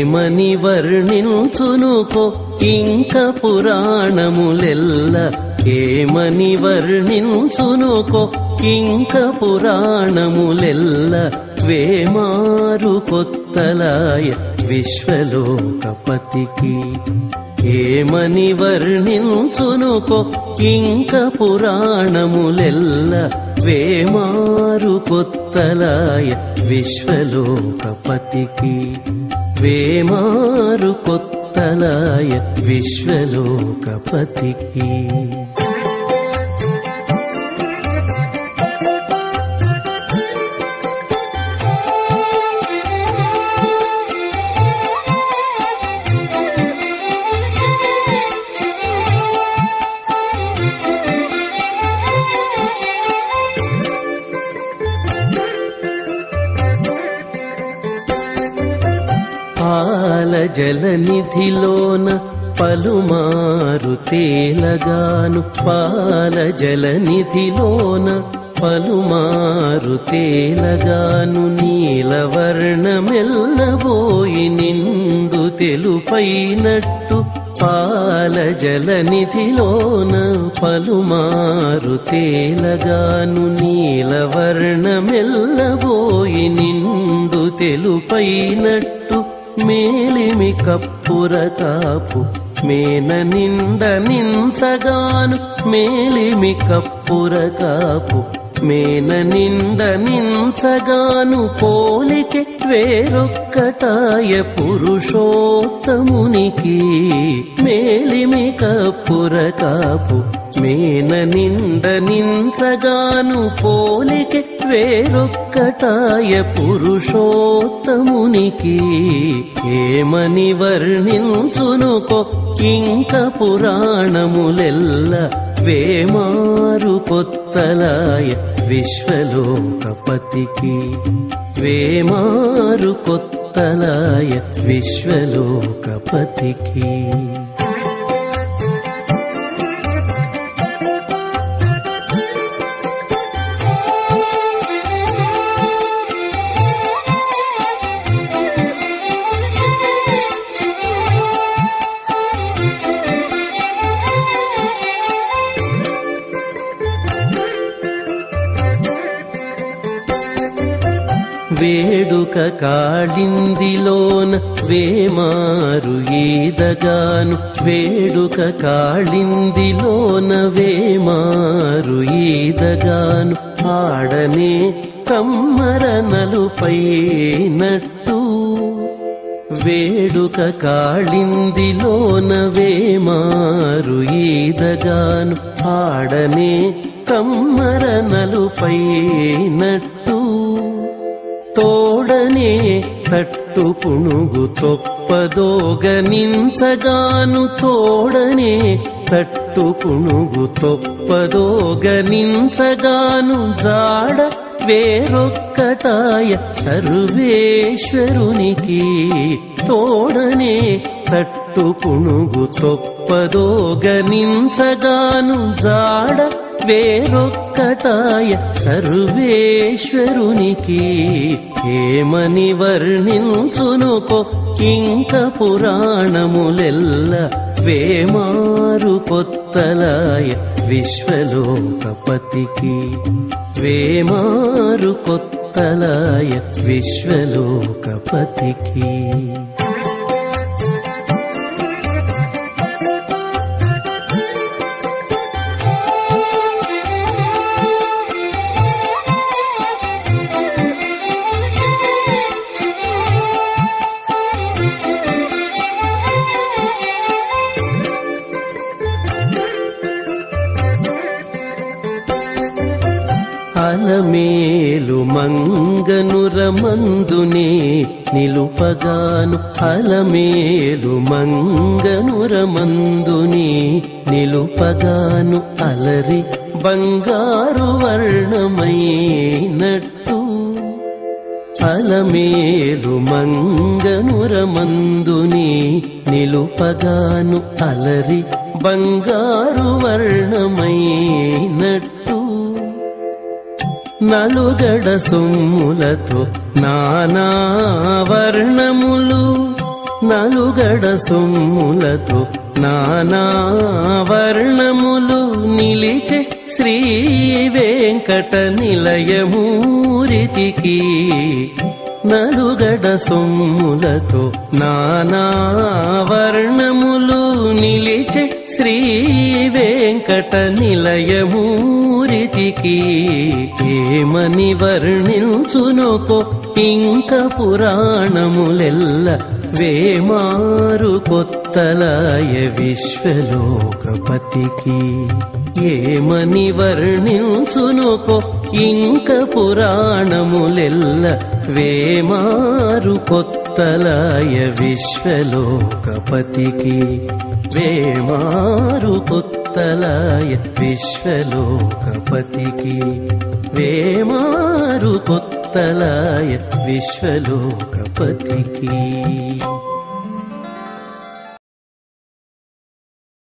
ఏమని వర్ణించునుకో ఇంక పురాణములెల్ల ఏమని వర్ణించునుకో ఇంక పురాణములెల్ల వేమారు కొత్తలాయ విశ్వలోకపతికి ఏమని వర్ణించునుకో ఇంక పురాణములెల్ల వేమారు కొత్తలాయ విశ్వలోకపతికి వేమారు కొత్తలాయ విశ్వలోకపతికి పాల జలనిధిలోన పలుమారు తేలగాను పాల జలనిధిలోన పలుమారు తేలగాను నీలవర్ణమెల్లబోయి నిండు తెలుపైనట్టు పాల జలనిధిలోన పలుమారు తేలగాను నీలవర్ణమెల్లబోయి నిండు తెలుపైనట్టు మేలిమి కప్పుర కాపు మేన నిండ నించగాను మేలిమి కప్పుర కాపు మేన నిండ నించగాను పోలికి వేరొక్కటాయ పురుషోత్తమునికి మేలిమి కప్పుర కాపు మేన నిండ నించగాను పోలికి వేరొక్కటాయ పురుషోత్తమునికి ఏమని వర్ణించునుకో ఇంక పురాణములెల్ల వేమారు కొత్తలాయ విశ్వలోకపతికి వేమారు కొత్తలాయ విశ్వలోకపతికి వేడుక కాళిందిలోన వేమారు ఈదగాను వేడుక కాళిందిలోన వేమారు ఈదగాను ఆడనే కమ్మర నలుపైనట్టు వేడుక కాళిందిలోన వేమారు ఈదగాను ఆడనే కమ్మర నలుపైనట్టు తోడనే తట్టు పుణుగు తొప్పదోగనించగాను తోడనే తట్టు పుణుగు తొప్పదోగనించగాను జాడ వేరొక్కటాయ సర్వేశ్వరునికి తోడనే తట్టు పుణుగు తొప్పదోగనించగాను జాడ వేరొక్కటాయ సర్వేశ్వరునికి ఏమని వర్ణించునుకో ఇంక పురాణములెల్ల వేమారు కొత్తలాయ విశ్వలోకపతికి వేమారు కొత్తలాయ విశ్వలోకపతికి అలమేలు మంగనురమందునే నిలుపగాను అలమేలు మంగనురమందునే నిలుపగాను అలరి బంగారు వర్ణమైనట్టు అలమేలు మంగనురమందుని నిలుపగాను అలరి బంగారు వర్ణమైనట్టు నలుగడ సొమ్ములతో నానా వర్ణములు నలుగడ సొమ్ములతో నానా వర్ణములు నిలిచే శ్రీ వెంకట నిలయమూరితికి నలుగడ సొమ్ములతో నానా వర్ణములు నిలిచే శ్రీ వెంకట నిలయమూరితికి ఏమని వర్ణించునొకో ఇంక పురాణములెల్ల వేమారు కొత్తలాయ విశ్వలోకపతికి ఏమని వర్ణించునుకో ఇంక పురాణములెల్ల వేమారు కొత్తలాయ విశ్వలోకపతికి వేమారు కొత్తలాయ విశ్వలోకపతికి వేమారు కొత్తలాయ విశ్వలోకపతికి